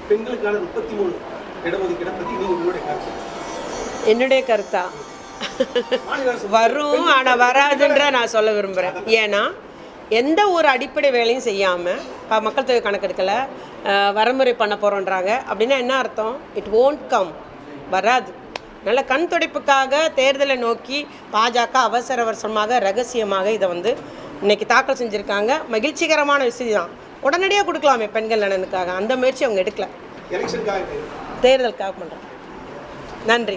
பெண்களுக்கான முப்பத்தி மூணு இடஒதுக்கீடை பத்தி நீங்க உங்களுடைய கருத்து என்னுடைய கருத்தா மாநில அரசு வரும் ஆனால் வராதுன்ற நான் சொல்ல விரும்புகிறேன் ஏன்னா எந்த ஒரு அடிப்படை வேலையும் செய்யாமல் இப்போ மக்கள் தொகை கணக்கெடுக்கலை அஹ், வரமுறை பண்ண போகிறோன்றாங்க அப்படின்னா என்ன அர்த்தம் இட் won't கம் வராது நல்ல கண் துடைப்புக்காக தேர்தலை நோக்கி பாஜக அவசர அவசரமாக ரகசியமாக இதை வந்து இன்னைக்கு தாக்கல் செஞ்சுருக்காங்க மகிழ்ச்சிகரமான விஷயம் தான் உடனடியாக கொடுக்கலாமே பெண்கள் நலனுக்காக அந்த முயற்சி அவங்க எடுக்கல எலெக்ஷனுக்காக தேர்தலுக்காக பண்ணுறாங்க நன்றி